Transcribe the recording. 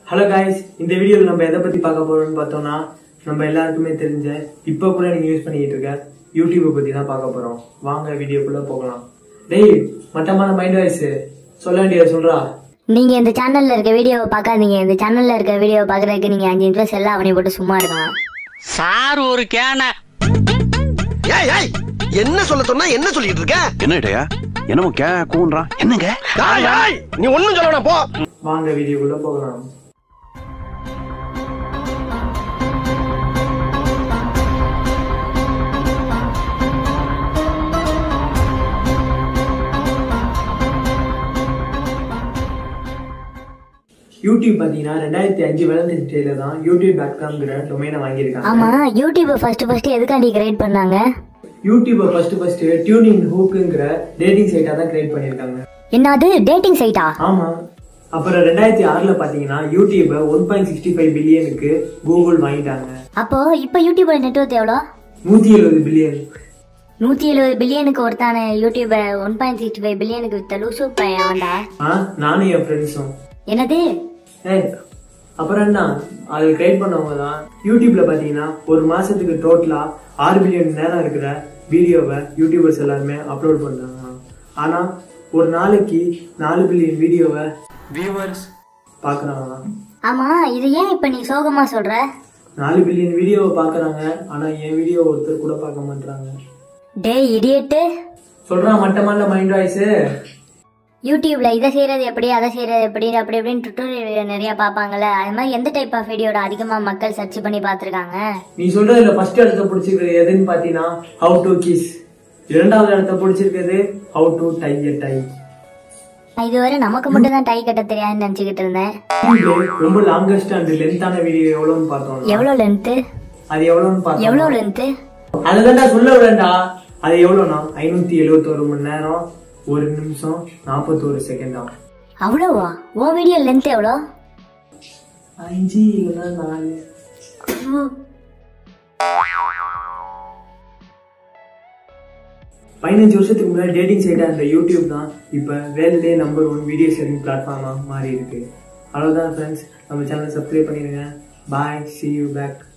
hello guys இந்த வீடியோவில் நம்ம எதை பத்தி பார்க்க போறோம்னு பார்த்தோம்னா நம்ம எல்லாருக்குமே தெரிஞ்ச இப்போ கூட நீங்க யூஸ் பண்ணிட்டு இருக்க யூடியூப்பை பத்தி தான் பார்க்க போறோம் வாங்க வீடியோக்குள்ள போகலாம் டேய் மட்டமான மைண்ட் வாய்ஸ் சொல்ல வேண்டியதை சொல்றா நீங்க இந்த சேனல்ல இருக்க வீடியோவை பார்க்காதீங்க இந்த சேனல்ல இருக்க வீடியோவை பார்க்கறதுக்கு நீங்க அஞ்சு நிமிஷம் செல்ல அவனை போட்டு சும்மா இருக்கலாம் சார் ஒரு கேன ஏய் ஏய் என்ன சொல்ல சொன்னா என்ன சொல்லிட்டு இருக்க என்ன இடையா என்னமோ கே கூன்றான் என்னங்க ஏய், ஏய், நீ ஒண்ணும் சொல்ல வேணாம் போ வாங்க வீடியோக்குள்ள போகலாம் யூடியூப் பார்த்தீங்கன்னா ரெண்டாயிரத்தி அஞ்சு வேலண்டைன்ஸ் டேல தான் யூடியூப் டாட் காம்ங்கிற டொமைனை வாங்கியிருக்காங்க ஆமா யூடியூப் ஃபர்ஸ்ட் ஃபர்ஸ்ட் எதுக்காண்டி கிரியேட் பண்ணாங்க யூடியூப்பை ஃபர்ஸ்ட் ஃபர்ஸ்ட் டியூனிங் ஹூக்குங்கிற டேட்டிங் சைட்டா தான் கிரியேட் பண்ணியிருக்காங்க என்னது டேட்டிங் சைட்டா ஆமா அப்புறம் ரெண்டாயிரத்தி ஆறுல பாத்தீங்கன்னா யூடியூப ஒன் பாயிண்ட் சிக்ஸ்டி ஃபைவ் பில்லியனுக்கு கூகுள் வாங்கிட்டாங்க அப்போ இப்போ யூடியூபோட நெட்ஒர்க் எவ்வளோ நூத்தி எழுபது பில்லியன் நூத்தி எழுபது பில்லியனுக்கு ஒருத்தான யூடியூப ஒன் பாயிண்ட் சிக்ஸ்டி ஃபைவ் பில்லியனுக்கு வித்த லூசு பையன் அவன்டா ஆ நானும் என் ஃப்ரெண்ட்ஸும் என்னது ஏய் அப்புறம் என்ன அது கிரியேட் பண்ணவங்க தான் யூடியூப்ல பாத்தீங்கன்னா ஒரு மாசத்துக்கு டோட்டலா ஆறு பில்லியன் நேரம் இருக்கிற வீடியோவை யூடியூபர்ஸ் எல்லாருமே அப்லோட் பண்றாங்க ஆனா ஒரு நாளைக்கு நாலு பில்லியன் வீடியோவை வியூவர்ஸ் பாக்குறாங்க ஆமா இது ஏன் இப்ப நீ சோகமா சொல்ற நாலு பில்லியன் வீடியோவை பாக்குறாங்க ஆனா என் வீடியோ ஒருத்தர் கூட பார்க்க மாட்டாங்க டேய் இடியட்டு சொல்றான் மட்டமான மைண்ட் வாய்ஸ் யூடியூப்ல இதை செய்யறது எப்படி அதை செய்யறது எப்படி அப்படி இப்படின்னு டுட்டோரியல் நிறைய பார்ப்பாங்கல்ல அது மாதிரி எந்த டைப் ஆஃப் வீடியோட அதிகமா மக்கள் சர்ச் பண்ணி பார்த்திருக்காங்க நீ சொல்றதுல ஃபர்ஸ்ட் இடத்த பிடிச்சிருக்கிறது எதுன்னு பாத்தீங்கன்னா ஹவு டு கிஸ் இரண்டாவது இடத்த பிடிச்சிருக்கிறது how to tie a tie இதுவரை நமக்கு மட்டும் தான் டை கட்ட தெரியாதுன்னு நினைச்சுக்கிட்டு இருந்தேன் ரொம்ப லாங்கஸ்ட் அண்ட் லென்த்தான வீடியோ எவ்வளவுன்னு பார்த்தோம் எவ்வளவு லென்த்து அது எவ்வளவுன்னு பார்த்தோம் எவ்வளவு லென்த்து அதுதான்டா சொல்ல விடண்டா அது எவ்வளவுனா ஐநூத்தி எழுபத்தோரு மணி நேரம் ஒரு நிமிஷம் நாற்பத்தோரு செகண்டா அவ்வளோவா உன் வீடியோ லென்த் எவ்வளோ அஞ்சு இல்லைன்னா நாலு பதினஞ்சு வருஷத்துக்கு முன்னாடி டேட்டிங் சைட்டா இருந்த யூடியூப் தான் இப்போ வேர்ல்ட்லேயே நம்பர் ஒன் வீடியோ ஷேரிங் பிளாட்ஃபார்மாக மாறி இருக்கு அவ்வளோதான் ஃப்ரெண்ட்ஸ் நம்ம சேனலை சப்ஸ்கிரைப் பண்ணிடுங்க பாய் சி யூ பேக்